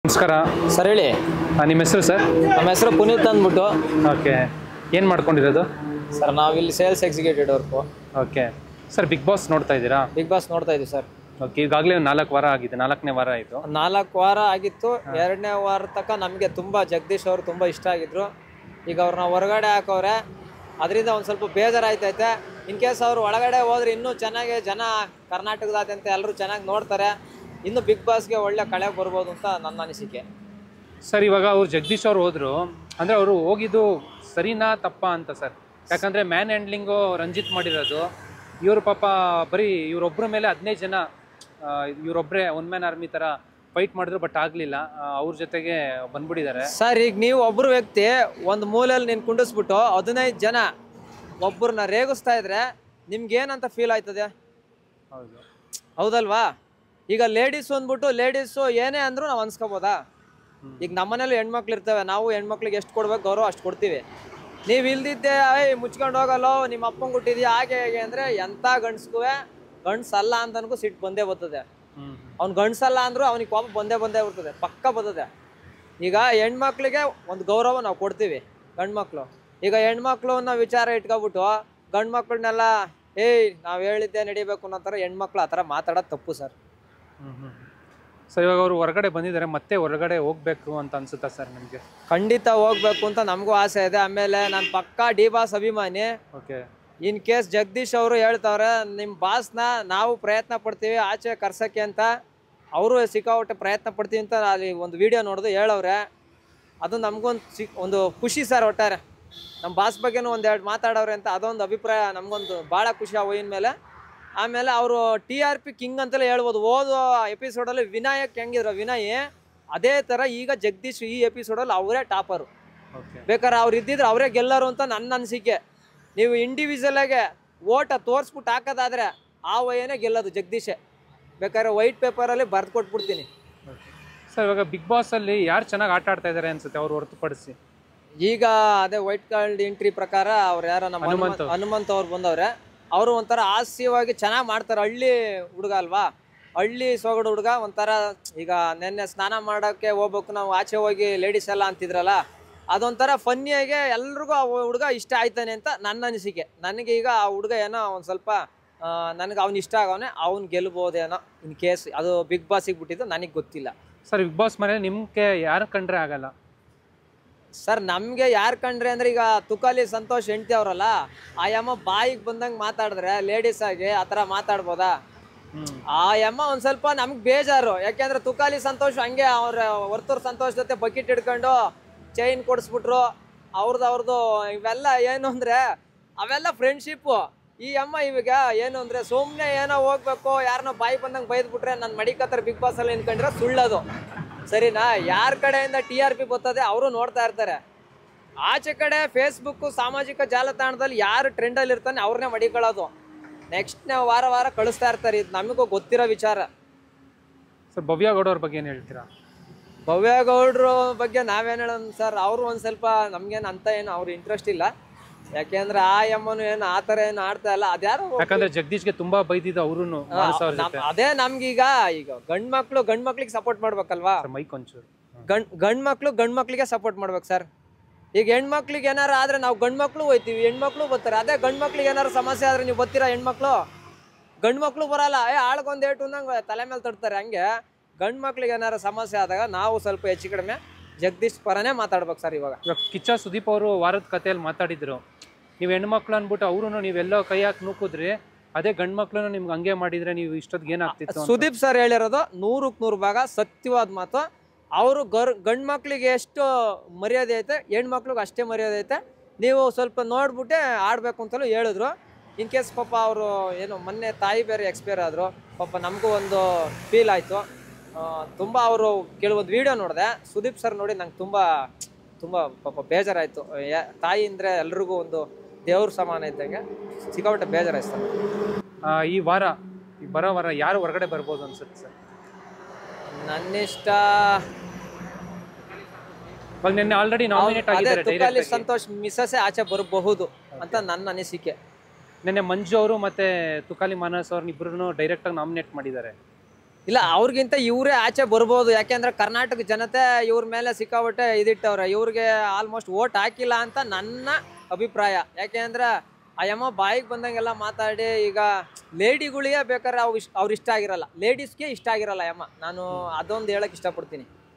ನಮಸ್ಕಾರ ಸರ್ ಹೇಳಿ ಆ, ನಿಮ್ಮ ಹೆಸರು ಸರ್ ನಮ್ಮ ಹೆಸರು ಪುನೀತ್ ಅಂದ್ಬಿಟ್ಟು ಓಕೆ ಏನು ಮಾಡ್ಕೊಂಡಿರೋದು ಸರ್ ನಾವಿಲ್ಲಿ sales executive work okay sir big boss ನೋಡ್ತಾ ಇದ್ದೀರಾ ಬಿಗ್ ಬಾಸ್ ನೋಡ್ತಾ ಇದ್ದೀವಿ ಸರ್ ಓಕೆ ಈಗಾಗಲೇ ನಾಲ್ಕು ವಾರ ಆಗಿದೆ ನಾಲ್ಕನೇ ವಾರ ಆಯಿತು ನಾಲ್ಕು ವಾರ ಆಗಿತ್ತು ಎರಡನೇ ವಾರ ತನಕ ನಮಗೆ ತುಂಬ ಜಗದೀಶ್ ಅವರು ತುಂಬ ಇಷ್ಟ ಆಗಿದ್ರು ಈಗ ಅವ್ರನ್ನ ಹೊರಗಡೆ ಹಾಕವ್ರೆ ಅದರಿಂದ ಒಂದು ಸ್ವಲ್ಪ ಬೇಜಾರಾಯ್ತೈತೆ ಇನ್ ಕೇಸ್ ಅವ್ರು ಒಳಗಡೆ ಹೋದ್ರೆ ಇನ್ನೂ ಚೆನ್ನಾಗಿ ಜನ ಕರ್ನಾಟಕದಾದ್ಯಂತ ಎಲ್ಲರೂ ಚೆನ್ನಾಗಿ ನೋಡ್ತಾರೆ ಇನ್ನು ಬಿಗ್ ಬಾಸ್ಗೆ ಒಳ್ಳೆ ಕಳೆ ಬರ್ಬೋದು ಅಂತ ನನ್ನ ಅನಿಸಿಕೆ ಸರ್ ಇವಾಗ ಅವ್ರು ಜಗದೀಶ್ ಅವ್ರು ಹೋದ್ರು ಅಂದರೆ ಅವರು ಹೋಗಿದ್ದು ಸರಿನಾ ತಪ್ಪಾ ಅಂತ ಸರ್ ಯಾಕಂದರೆ ಮ್ಯಾನ್ ಹ್ಯಾಂಡ್ಲಿಂಗು ರಂಜಿತ್ ಮಾಡಿರೋದು ಇವರು ಪಾಪ ಬರೀ ಇವರೊಬ್ಬರ ಮೇಲೆ ಹದಿನೈದು ಜನ ಆ, ಇವರೊಬ್ಬರೇ ಒನ್ ಮ್ಯಾನ್ ಆರ್ಮಿ ಥರ ಫೈಟ್ ಮಾಡಿದ್ರು ಬಟ್ ಆಗಲಿಲ್ಲ ಅವ್ರ ಜೊತೆಗೆ ಬಂದ್ಬಿಟ್ಟಿದ್ದಾರೆ ಸರ್ ಈಗ ನೀವು ಒಬ್ಬರು ವ್ಯಕ್ತಿ ಒಂದು ಮೂಲೆಯಲ್ಲಿ ನೀನು ಕುಂಡಿಸ್ಬಿಟ್ಟು ಹದಿನೈದು ಜನ ಒಬ್ಬರನ್ನ ರೇಗಿಸ್ತಾ ಇದ್ರೆ ನಿಮ್ಗೆ ಏನಂತ ಫೀಲ್ ಆಯ್ತದೆ ಹೌದು ಹೌದಲ್ವಾ ಈಗ ಲೇಡೀಸ್ ಅಂದ್ಬಿಟ್ಟು ಲೇಡೀಸು ಏನೇ ಅಂದ್ರೂ ನಾವು ಅನ್ಸ್ಕೋಬೋದಾ ಈಗ ನಮ್ಮನೇಲಿ ಹೆಣ್ಮಕ್ಳು ಇರ್ತವೆ ನಾವು ಹೆಣ್ಮಕ್ಳಿಗೆ ಎಷ್ಟು ಕೊಡ್ಬೇಕು ಗೌರವ ಅಷ್ಟು ಕೊಡ್ತೀವಿ ನೀವು ಇಲ್ದಿದ್ದೆ ಏಯ್ ಮುಚ್ಕೊಂಡು ಹೋಗಲ್ಲೋ ನಿಮ್ಮ ಅಪ್ಪಂಗೆ ಕೊಟ್ಟಿದ್ಯಾ ಹಾಗೆ ಹೇಗೆ ಅಂದರೆ ಎಂಥ ಗಂಡ್ಸ್ಗೂ ಗಂಡ್ಸಲ್ಲ ಅಂತನಗೂ ಸಿಟ್ಟು ಬಂದೇ ಬರ್ತದೆ ಹ್ಞೂ ಅವ್ನು ಗಂಡ್ಸಲ್ಲ ಅಂದ್ರೂ ಅವ್ನಿಗೆ ಕೋಪ ಬಂದೇ ಬಂದೇ ಬರ್ತದೆ ಪಕ್ಕ ಬರ್ತದೆ ಈಗ ಹೆಣ್ಮಕ್ಳಿಗೆ ಒಂದು ಗೌರವ ನಾವು ಕೊಡ್ತೀವಿ ಗಂಡ್ಮಕ್ಳು ಈಗ ಹೆಣ್ಮಕ್ಳು ನಾವು ವಿಚಾರ ಇಟ್ಕೊಬಿಟ್ಟು ಗಂಡು ಮಕ್ಳನ್ನೆಲ್ಲ ಏಯ್ ನಾವು ಹೇಳಿದ್ದೆ ನಡಿಬೇಕು ಅನ್ನೋ ಥರ ಹೆಣ್ಮಕ್ಳು ಆ ಥರ ಮಾತಾಡೋದು ತಪ್ಪು ಸರ್ ಹ್ಞೂ ಹ್ಞೂ ಸರ್ ಇವಾಗ ಅವರು ಹೊರಗಡೆ ಬಂದಿದ್ದಾರೆ ಮತ್ತೆ ಹೊರಗಡೆ ಹೋಗ್ಬೇಕು ಅಂತ ಅನ್ಸುತ್ತಾ ಸರ್ ನಿಮಗೆ ಖಂಡಿತ ಹೋಗ್ಬೇಕು ಅಂತ ನಮಗೂ ಆಸೆ ಇದೆ ಆಮೇಲೆ ನಾನು ಪಕ್ಕಾ ಡಿ ಬಾಸ್ ಅಭಿಮಾನಿ ಓಕೆ ಇನ್ ಕೇಸ್ ಜಗದೀಶ್ ಅವರು ಹೇಳ್ತಾವ್ರೆ ನಿಮ್ಮ ಬಾಸ್ನ ನಾವು ಪ್ರಯತ್ನ ಪಡ್ತೀವಿ ಆಚೆ ಕರ್ಸಕ್ಕೆ ಅಂತ ಅವರು ಸಿಕ್ಕಾಪಟ್ಟೆ ಪ್ರಯತ್ನ ಪಡ್ತೀವಿ ಅಂತ ಅಲ್ಲಿ ಒಂದು ವಿಡಿಯೋ ನೋಡಿದು ಹೇಳವ್ರೆ ಅದು ನಮಗೊಂದು ಸಿಕ್ ಒಂದು ಖುಷಿ ಸರ್ ಒಟ್ಟಾರೆ ನಮ್ಮ ಬಾಸ್ ಬಗ್ಗೆನೂ ಒಂದೆರಡು ಮಾತಾಡವ್ರೆ ಅಂತ ಅದೊಂದು ಅಭಿಪ್ರಾಯ ನಮಗೊಂದು ಭಾಳ ಖುಷಿ ಆ ಹೋಯಿನ ಮೇಲೆ ಆಮೇಲೆ ಅವರು ಟಿ ಆರ್ ಪಿ ಕಿಂಗ್ ಅಂತಲೇ ಹೇಳ್ಬೋದು ಓದೋ ಎಪಿಸೋಡಲ್ಲಿ ವಿನಾಯಕ್ ಹೆಂಗಿದ್ರು ವಿನಯ್ ಅದೇ ಥರ ಈಗ ಜಗದೀಶ್ ಈ ಎಪಿಸೋಡಲ್ಲಿ ಅವರೇ ಟಾಪರು ಓಕೆ ಬೇಕಾದ್ರೆ ಅವ್ರು ಇದ್ದಿದ್ರೆ ಅವರೇ ಗೆಲ್ಲರು ಅಂತ ನನ್ನ ಅನಿಸಿಕೆ ನೀವು ಇಂಡಿವಿಜುವಲ್ ಆಗಿ ಓಟ ತೋರಿಸ್ಬಿಟ್ಟು ಹಾಕೋದಾದ್ರೆ ಆ ವಯನೇ ಗೆಲ್ಲೋದು ಜಗದೀಶೆ ಬೇಕಾದ್ರೆ ವೈಟ್ ಪೇಪರಲ್ಲಿ ಬರ್ದು ಕೊಟ್ಬಿಡ್ತೀನಿ ಸರ್ ಇವಾಗ ಬಿಗ್ ಬಾಸ್ ಅಲ್ಲಿ ಯಾರು ಚೆನ್ನಾಗಿ ಆಟ ಆಡ್ತಾ ಇದ್ದಾರೆ ಅನ್ಸುತ್ತೆ ಅವ್ರು ಹೊರತುಪಡಿಸಿ ಈಗ ಅದೇ ವೈಟ್ ಕಾರ್ಡ್ ಎಂಟ್ರಿ ಪ್ರಕಾರ ಅವ್ರು ಯಾರೋ ನಮ್ಮ ಹನುಮಂತ್ ಹನುಮಂತ್ ಹನುಮಂತ್ ಅವ್ರು ಬಂದವ್ರೆ ಅವರು ಒಂಥರ ಹಾಸ್ಯವಾಗಿ ಚೆನ್ನಾಗಿ ಮಾಡ್ತಾರೆ ಹಳ್ಳಿ ಹುಡುಗ ಅಲ್ವಾ ಹಳ್ಳಿ ಸೊಗಡು ಹುಡುಗ ಒಂಥರ ಈಗ ನೆನ್ನೆ ಸ್ನಾನ ಮಾಡೋಕ್ಕೆ ಹೋಗ್ಬೇಕು ನಾವು ಆಚೆ ಹೋಗಿ ಲೇಡೀಸ್ ಎಲ್ಲ ಅಂತಿದ್ರಲ್ಲ ಅದೊಂಥರ ಫನ್ನಿಯಾಗಿ ಎಲ್ರಿಗೂ ಆ ಹುಡುಗ ಇಷ್ಟ ಆಯ್ತಾನೆ ಅಂತ ನನ್ನ ಅನಿಸಿಕೆ ನನಗೆ ಈಗ ಆ ಹುಡುಗ ಏನೋ ಒಂದು ಸ್ವಲ್ಪ ನನಗೆ ಅವ್ನು ಇಷ್ಟ ಆಗವನೆ ಅವ್ನು ಗೆಲ್ಬೋದೇನೋ ಇನ್ ಕೇಸ್ ಅದು ಬಿಗ್ ಬಾಸಿಗೆ ಬಿಟ್ಟಿದ್ದು ನನಗೆ ಗೊತ್ತಿಲ್ಲ ಸರ್ ಬಿಗ್ ಬಾಸ್ ಮನೇಲಿ ನಿಮ್ಗೆ ಯಾರು ಕಂಡ್ರೆ ಆಗಲ್ಲ ಸರ್ ನಮಗೆ ಯಾರು ಕಂಡ್ರೆ ಅಂದ್ರೆ ಈಗ ತುಕಾಲಿ ಸಂತೋಷ್ ಹೆಂಡ್ತಿ ಅವರಲ್ಲ ಆ ಯಮ್ಮ ಬಾಯಿಗೆ ಬಂದಂಗೆ ಮಾತಾಡಿದ್ರೆ ಲೇಡೀಸ್ ಆಗಿ ಆ ಥರ ಮಾತಾಡ್ಬೋದಾ ಹ್ಮ್ ಆ ಯಮ್ಮ ಒಂದು ಸ್ವಲ್ಪ ನಮ್ಗೆ ಬೇಜಾರು ಯಾಕೆಂದ್ರೆ ತುಕಾಲಿ ಸಂತೋಷ್ ಹಂಗೆ ಅವ್ರ ವರ್ತೂರ್ ಸಂತೋಷ್ ಜೊತೆ ಬಕೆಟ್ ಹಿಡ್ಕೊಂಡು ಚೈನ್ ಕೊಡಿಸ್ಬಿಟ್ರು ಅವ್ರದ್ದು ಅವ್ರದ್ದು ಇವೆಲ್ಲ ಏನು ಅಂದರೆ ಅವೆಲ್ಲ ಫ್ರೆಂಡ್ಶಿಪ್ಪು ಈ ಅಮ್ಮ ಇವಾಗ ಏನು ಅಂದರೆ ಸುಮ್ಮನೆ ಏನೋ ಹೋಗ್ಬೇಕು ಯಾರನ್ನೋ ಬಾಯಿ ಬಂದಂಗೆ ಬೈದ್ಬಿಟ್ರೆ ನನ್ನ ಮಡಿಕತ್ತರ ಬಿಗ್ ಬಾಸಲ್ಲಿ ನಿಂತ್ಕೊಂಡ್ರೆ ಸುಳ್ಳದು ಸರಿನಾ ಯಾರ ಕಡೆಯಿಂದ ಟಿ ಆರ್ ಪಿ ಬರ್ತದೆ ಅವರು ನೋಡ್ತಾ ಇರ್ತಾರೆ ಆಚೆ ಕಡೆ ಫೇಸ್ಬುಕ್ಕು ಸಾಮಾಜಿಕ ಜಾಲತಾಣದಲ್ಲಿ ಯಾರು ಟ್ರೆಂಡಲ್ಲಿ ಇರ್ತಾನೆ ಅವ್ರನ್ನೇ ಮಡಿಕೊಳ್ಳೋದು ನೆಕ್ಸ್ಟ್ ವಾರ ವಾರ ಕಳಿಸ್ತಾ ಇರ್ತಾರೆ ಇದು ನಮಗೂ ಗೊತ್ತಿರೋ ವಿಚಾರ ಸರ್ ಭವ್ಯ ಗೌಡ ಅವ್ರ ಬಗ್ಗೆ ಏನು ಹೇಳ್ತೀರಾ ಭವ್ಯ ಗೌಡ್ರ ಬಗ್ಗೆ ನಾವೇನು ಹೇಳೋಣ ಸರ್ ಅವರು ಒಂದು ಸ್ವಲ್ಪ ನಮ್ಗೇನು ಅಂತ ಏನು ಅವ್ರ ಇಂಟ್ರೆಸ್ಟ್ ಇಲ್ಲ ಯಾಕೆಂದ್ರೆ ಆ ಎಮ್ಮನು ಏನು ಆ ಥರ ಏನು ಆಡ್ತಾ ಇಲ್ಲ ಅದ್ಯಾರೋ ಯಾಕಂದ್ರೆ ಜಗದೀಶ್ಗೆ ತುಂಬಾ ಬೈದಿದ್ದು ಅವ್ರು ಮಾನಸ ಅವ್ರ ನಮ್- ಜೊತೆ ಅದೇ ನಮ್ಗೀಗ ಈಗ ಗಂಡ್ ಮಕ್ಳು ಗಂಡ್ ಮಕ್ಳಿಗೆ ಸಪೋರ್ಟ್ ಮಾಡ್ಬೇಕಲ್ವಾ ಸರ್ ಮೈಕ್ ಒಂಚೂರು ಗಂಡ್ ಗಂಡ್ ಮಕ್ಳು ಗಂಡ್ ಮಕ್ಳಿಗೆ ಸಪೋರ್ಟ್ ಮಾಡ್ಬೇಕು ಸರ್ ಈಗ ಹೆಣ್ಮಕ್ಳಿಗೆ ಏನಾರ ಆದ್ರೆ ನಾವು ಗಂಡ್ ಮಕ್ಳು ಹೋಯ್ತೀವಿ ಹೆಣ್ಮಕ್ಳು ಬರ್ತಾರೆ ಅದೇ ಗಂಡ್ ಮಕ್ಳಿಗೆ ಏನಾರು ಸಮಸ್ಯೆ ಆದ್ರೆ ನೀವು ಬರ್ತೀರಾ ಹೆಣ್ಮಕ್ಳು ಗಂಡ್ ಮಕ್ಳು ಬರಲ್ಲ ಏ ಆಳ್ಗೊಂದು ಏಟು ಅಂದಂಗೆ ತಲೆ ಮೇಲೆ ತಡ್ತಾರೆ ಹಂಗೆ ಗಂಡ್ ಮಕ್ಳಿಗೆ ಏನಾರ ಸಮಸ್ಯೆ ಆದಾಗ ನಾವು ಸ್ವಲ್ಪ ಹೆಚ್ಚು ಕಡಿಮೆ ಜಗದೀಶ್ ಪರನೇ ಮಾತಾಡ್ಬೇಕು ಸರ್ ಇವಾಗ ಇವಾಗ ಕಿಚ್ಚ ಸುದೀಪ್ ಅವರು ವಾರದ ಕಥೆಯಲ್ಲಿ ಮಾತಾಡಿದ್ರು ನೀವು ಹೆಣ್ಮಕ್ಳು ಅಂದ್ಬಿಟ್ಟು ಅವ್ರು ನೀವೆಲ್ಲೋ ಕೈ ಹಾಕಿ ನೂಕಿದ್ರಿ ಅದೇ ಗಂಡ್ ಮಕ್ಳು ನಿಮ್ಗೆ ಹಂಗೆ ಮಾಡಿದ್ರೆ ನೀವು ಇಷ್ಟೊತ್ತಿಗೆ ಏನಾಗ್ತಿತ್ತು ಅಂತ. ಸುದೀಪ್ ಸರ್ ಹೇಳಿರೋದು ನೂರಕ್ಕೆ ನೂರು ಭಾಗ ಸತ್ಯವಾದ ಮಾತು ಅವರು ಗರ್ ಗಂಡು ಮಕ್ಳಿಗೆ ಎಷ್ಟು ಮರ್ಯಾದೆ ಐತೆ ಹೆಣ್ಮಕ್ಳಿಗೆ ಅಷ್ಟೇ ಮರ್ಯಾದೆ ಐತೆ ನೀವು ಸ್ವಲ್ಪ ನೋಡ್ಬಿಟ್ಟೆ ಆಡಬೇಕು ಅಂತಲೂ ಹೇಳಿದ್ರು ಇನ್ ಕೇಸ್ ಪಾಪ ಅವರು ಏನು ಮೊನ್ನೆ ತಾಯಿ ಬೇರೆ ಎಕ್ಸ್ಪೈರ್ ಆದರು ಪಾಪ ನಮಗೂ ಒಂದು ಫೀಲ್ ಆಯಿತು ತುಂಬ ಅವರು ಕೆಲವೊಂದು ವಿಡಿಯೋ ನೋಡಿದೆ ಸುದೀಪ್ ಸರ್ ನೋಡಿ ನಂಗೆ ತುಂಬ ತುಂಬ ಪಾಪ ಬೇಜಾರಾಯಿತು ತಾಯಿ ಅಂದರೆ ಎಲ್ರಿಗೂ ಒಂದು ದೇವ್ರ ಸಮಾನ ಇದ್ದಂಗೆ ಸಿಕ್ಕಾಪಟ್ಟೆ ಬೇಜಾರಾಯ್ತು ಸರ್ ಆ, ಈ ವಾರ ಈ ಬರೋ ವಾರ ಯಾರು ಹೊರಗಡೆ ಬರ್ಬೋದು ಅನ್ಸುತ್ತೆ ಸರ್ ನನ್ನಿಷ್ಟ ಇವಾಗ ನಿನ್ನೆ ಆಲ್ರೆಡಿ ನಾಮಿನೇಟ್ ಅದೇ ಆಗಿದ್ದಾರೆ ತುಕಾಲಿ ಡೈರೆಕ್ಟ್ ಸಂತೋಷ್ ಮಿಸ್ಸಸ್ಸೇ ಆಚೆ ಬರಬಹುದು ಅಂತ ನನ್ನ ಅನಿಸಿಕೆ ನಿನ್ನೆ ಮಂಜು ಅವರು ಮತ್ತೆ ತುಕಾಲಿ ಮಾನಸ್ ಅವ್ರನ್ನ ಇಬ್ಬರನ್ನು ಡೈರೆಕ್ಟ್ ಆಗಿ ನಾಮಿನೇಟ್ ಮಾಡಿದ್ದಾರೆ ಇಲ್ಲ ಅವ್ರಿಗಿಂತ ಇವರೇ ಆಚೆ ಬರ್ಬೋದು ಯಾಕೆಂದ್ರೆ ಕರ್ನಾಟಕ ಜನತೆ ಇವ್ರ ಮೇಲೆ ಸಿಕ್ಕಾಪಟ್ಟೆ ಇದಿಟ್ಟವ್ರೆ ಇವ್ರಿಗೆ ಆಲ್ಮೋಸ್ಟ್ ಓಟ್ ಹಾಕಿಲ್ಲ ಅಂತ ನನ್ನ ಅಭಿಪ್ರಾಯ ಯಾಕೆಂದ್ರೆ ಆ ಯಮ್ಮ ಬಾಯಿಗೆ ಬಂದಂಗೆಲ್ಲ ಮಾತಾಡಿ ಈಗ ಲೇಡಿಗಳಿಗೆ ಬೇಕಾದ್ರೆ ಅವು ಇಷ್ಟ ಅವ್ರು ಇಷ್ಟ ಆಗಿರಲ್ಲ ಲೇಡೀಸ್ಗೆ ಇಷ್ಟ ಆಗಿರಲ್ಲ ಯಮ್ಮ ನಾನು ಅದೊಂದು ಹೇಳಕ್ ಇಷ್ಟಪಡ್ತೀನಿ